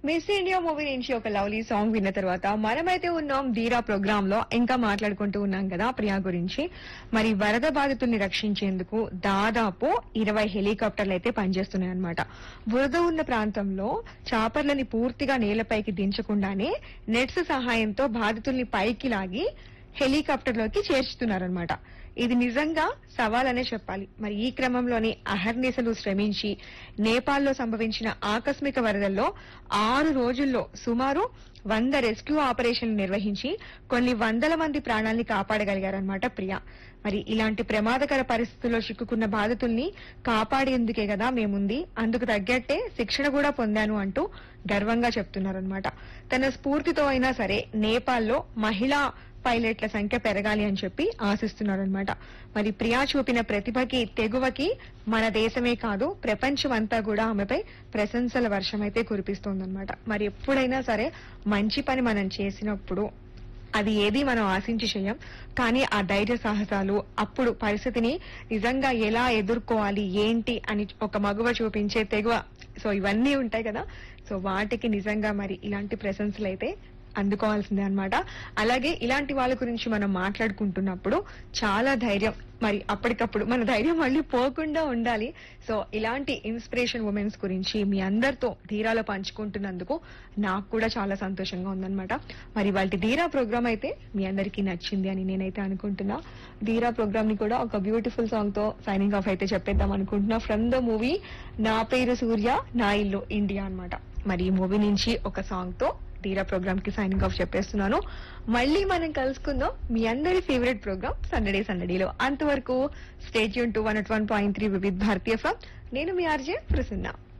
miss India movie నుంచి ఒక lovely song విన్న తర్వాత మనమైతే ఉన్నాం ధీరా ప్రోగ్రామ్ లో ఇంకా మాట్లాడుకుంటూ ఉన్నాం కదా ప్రియా గురించి మరి వరద బాధితుల్ని రక్షించేందుకు దాదాపు ఇరవై హెలికాప్టర్లు అయితే పనిచేస్తున్నాయి అనమాట బురద ఉన్న ప్రాంతంలో చాపర్లని పూర్తిగా నేలపైకి దించకుండానే నెట్స్ సహాయంతో బాధితుల్ని పైకి లాగి హెలికాప్టర్లోకి చేర్చుతున్నారనమాట ఇది నిజంగా సవాలనే చెప్పాలి మరి ఈ క్రమంలోనే అహర్నిశలు శ్రమించి నేపాల్లో సంభవించిన ఆకస్మిక వరదల్లో ఆరు రోజుల్లో సుమారు వంద రెస్క్యూ ఆపరేషన్లు నిర్వహించి కొన్ని వందల మంది ప్రాణాల్ని కాపాడగలిగారన్నమాట ప్రియా మరి ఇలాంటి ప్రమాదకర పరిస్థితుల్లో చిక్కుకున్న బాధితుల్ని కాపాడేందుకే కదా మేముంది అందుకు తగ్గట్టే శిక్షణ కూడా పొందాను అంటూ గర్వంగా చెప్తున్నారనమాట తన స్ఫూర్తితో అయినా సరే నేపాల్లో మహిళా పైలట్ల సంఖ్య పెరగాలి అని చెప్పి ఆశిస్తున్నారనమాట మరి ప్రియా చూపిన ప్రతిభకి తెగువకి మన దేశమే కాదు ప్రపంచం అంతా కూడా ఆమెపై ప్రశంసల వర్షం అయితే కురిపిస్తోందన్నమాట మరి ఎప్పుడైనా సరే మంచి పని మనం చేసినప్పుడు అది ఏది మనం ఆశించి చేయం కానీ ఆ ధైర్య సాహసాలు అప్పుడు పరిస్థితిని నిజంగా ఎలా ఎదుర్కోవాలి ఏంటి అని ఒక మగువ చూపించే తెగువ సో ఇవన్నీ ఉంటాయి కదా సో వాటికి నిజంగా మరి ఇలాంటి ప్రశంసలు అయితే అందుకోవాల్సిందే అన్నమాట అలాగే ఇలాంటి వాళ్ళ గురించి మనం మాట్లాడుకుంటున్నప్పుడు చాలా ధైర్యం మరి అప్పటికప్పుడు మన ధైర్యం మళ్ళీ పోకుండా ఉండాలి సో ఇలాంటి ఇన్స్పిరేషన్ ఉమెన్స్ గురించి మీ అందరితో ధీరాలో పంచుకుంటున్నందుకు నాకు కూడా చాలా సంతోషంగా ఉందన్నమాట మరి వాళ్ళ ధీరా ప్రోగ్రామ్ అయితే మీ అందరికీ నచ్చింది అని నేనైతే అనుకుంటున్నా ధీరా ప్రోగ్రామ్ ని కూడా ఒక బ్యూటిఫుల్ సాంగ్ తో సైనింగ్ ఆఫ్ అయితే చెప్పేద్దాం అనుకుంటున్నా ఫ్రమ్ ద మూవీ నా పేరు సూర్య నా ఇల్లు ఇండియా అన్నమాట మరి ఈ మూవీ నుంచి ఒక సాంగ్ తో ధీరా ప్రోగ్రామ్ కి సైనింగ్ ఆఫ్ చెప్పేస్తున్నాను మళ్ళీ మనం కలుసుకుందాం మీ అందరి ఫేవరెట్ ప్రోగ్రామ్ సండడే సండడేలో అంతవరకు స్టేట్ యూన్ to one one point three Vividh Bharati FM నేను మీ ఆర్జే ప్రసన్న